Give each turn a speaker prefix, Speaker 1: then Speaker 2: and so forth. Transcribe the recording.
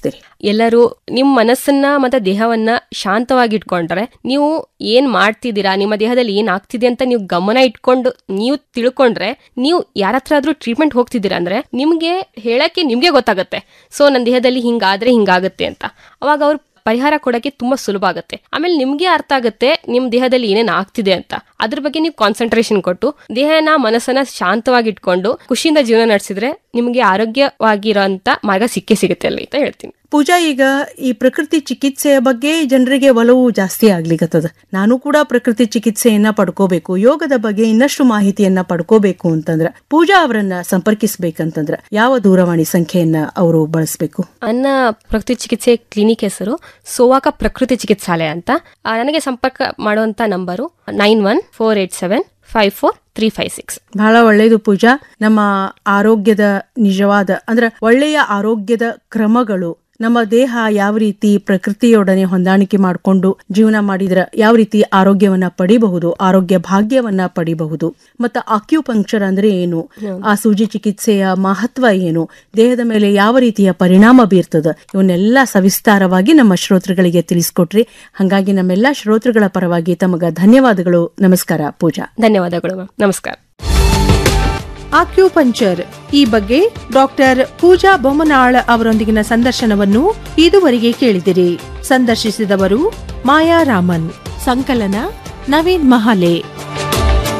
Speaker 1: ಬಯಸ್ತೀರಿ
Speaker 2: ಎಲ್ಲರೂ ನಿಮ್ಮ ಮನಸ್ಸನ್ನ ಮತ್ತೆ ದೇಹವನ್ನ ಶಾಂತವಾಗಿ ಇಟ್ಕೊಂಡ್ರೆ ನೀವು ಏನ್ ಮಾಡ್ತಿದ್ದೀರಾ ನಿಮ್ಮ ದೇಹದಲ್ಲಿ ಏನ್ ಆಗ್ತಿದೆ ಅಂತ ನೀವು ಗಮನ ಇಟ್ಕೊಂಡು ನೀವು ತಿಳ್ಕೊಂಡ್ರೆ ನೀವು ಯಾರ ಹತ್ರ ಆದ್ರೂ ಟ್ರೀಟ್ಮೆಂಟ್ ಹೋಗ್ತಿದ್ದೀರಾ ಅಂದ್ರೆ ನಿಮ್ಗೆ ಹೇಳಕ್ಕೆ ನಿಮ್ಗೆ ಗೊತ್ತಾಗುತ್ತೆ ಸೊ ನನ್ನ ದೇಹದಲ್ಲಿ ಹಿಂಗಾದ್ರೆ ಹಿಂಗಾಗುತ್ತೆ ಅಂತ ಅವಾಗ ಅವ್ರು ಪರಿಹಾರ ಕೊಡಕ್ಕೆ ತುಂಬಾ ಸುಲಭ ಆಗುತ್ತೆ ಆಮೇಲೆ ನಿಮ್ಗೆ ಅರ್ಥ ಆಗುತ್ತೆ ನಿಮ್ ದೇಹದಲ್ಲಿ ಏನೇನ್ ಆಗ್ತಿದೆ ಅಂತ ಅದ್ರ ಬಗ್ಗೆ ನೀವು ಕಾನ್ಸಂಟ್ರೇಷನ್ ಕೊಟ್ಟು ದೇಹನ ಮನಸ್ಸನ್ನ ಶಾಂತವಾಗಿ ಇಟ್ಕೊಂಡು ಖುಷಿಯಿಂದ ಜೀವನ ನಡೆಸಿದ್ರೆ ನಿಮ್ಗೆ ಆರೋಗ್ಯವಾಗಿರೋಂತ ಮಾರ್ಗ ಸಿಕ್ಕೇ ಸಿಗುತ್ತೆ ಅಲ್ಲಿ ಅಂತ ಹೇಳ್ತೀನಿ
Speaker 1: ಪೂಜಾ ಈಗ ಈ ಪ್ರಕೃತಿ ಚಿಕಿತ್ಸೆಯ ಬಗ್ಗೆ ಜನರಿಗೆ ಒಲವು ಜಾಸ್ತಿ ಆಗ್ಲಿಕತ್ತದ ನಾನು ಕೂಡ ಪ್ರಕೃತಿ ಚಿಕಿತ್ಸೆಯನ್ನ ಪಡ್ಕೋಬೇಕು ಯೋಗದ ಬಗ್ಗೆ ಇನ್ನಷ್ಟು ಮಾಹಿತಿಯನ್ನ ಪಡ್ಕೋಬೇಕು ಅಂತಂದ್ರ ಪೂಜಾ ಅವರನ್ನ ಸಂಪರ್ಕಿಸ್ಬೇಕಂತಂದ್ರ ಯಾವ ದೂರವಾಣಿ ಸಂಖ್ಯೆಯನ್ನ ಅವರು ಬಳಸಬೇಕು
Speaker 2: ನನ್ನ ಪ್ರಕೃತಿ ಚಿಕಿತ್ಸೆ ಕ್ಲಿನಿಕ್ ಹೆಸರು ಸೋವಾಕ ಪ್ರಕೃತಿ ಚಿಕಿತ್ಸಾಲಯ ಅಂತ ಆ, ನನಗೆ ಸಂಪರ್ಕ ಮಾಡುವಂತ number nine one four eight seven five four three five six
Speaker 1: ಬಹಳ ಒಳ್ಳೆಯದು ಪೂಜಾ ನಮ್ಮ ಆರೋಗ್ಯದ ನಿಜವಾದ ಅಂದ್ರೆ ಒಳ್ಳೆಯ ಆರೋಗ್ಯದ ಕ್ರಮಗಳು ನಮ್ಮ ದೇಹ ಯಾವ ರೀತಿ ಪ್ರಕೃತಿಯೊಡನೆ ಹೊಂದಾಣಿಕೆ ಮಾಡಿಕೊಂಡು ಜೀವನ ಮಾಡಿದ್ರ ಯಾವ ರೀತಿ ಆರೋಗ್ಯವನ್ನ ಪಡಿಬಹುದು ಆರೋಗ್ಯ ಭಾಗ್ಯವನ್ನ ಪಡಿಬಹುದು ಮತ್ತ ಆಕ್ಯುಪಂಕ್ಚರ್ ಅಂದ್ರೆ ಏನು ಆ ಸೂಜಿ ಚಿಕಿತ್ಸೆಯ ಮಹತ್ವ ಏನು ದೇಹದ ಮೇಲೆ ಯಾವ ರೀತಿಯ ಪರಿಣಾಮ ಬೀರ್ತದ ಇವನ್ನೆಲ್ಲ ಸವಿಸ್ತಾರವಾಗಿ ನಮ್ಮ ಶ್ರೋತೃಗಳಿಗೆ ತಿಳಿಸ್ಕೊಟ್ರಿ ಹಾಗಾಗಿ ನಮ್ಮೆಲ್ಲ ಶ್ರೋತೃಗಳ ಪರವಾಗಿ ತಮಗ ಧನ್ಯವಾದಗಳು ನಮಸ್ಕಾರ ಪೂಜಾ
Speaker 2: ಧನ್ಯವಾದಗಳು ಮ್ಯಾಮ್ ನಮಸ್ಕಾರ
Speaker 3: ಆಕ್ಯುಪಂಚರ್ ಈ ಬಗ್ಗೆ ಡಾಕ್ಟರ್ ಪೂಜಾ ಬೊಮ್ಮನಾಳ್ ಅವರೊಂದಿಗಿನ ಸಂದರ್ಶನವನ್ನು ಇದುವರೆಗೆ ಕೇಳಿದಿರಿ ಸಂದರ್ಶಿಸಿದವರು ಮಾಯಾ ರಾಮನ್ ಸಂಕಲನ ನವೀನ್ ಮಹಾಲೆ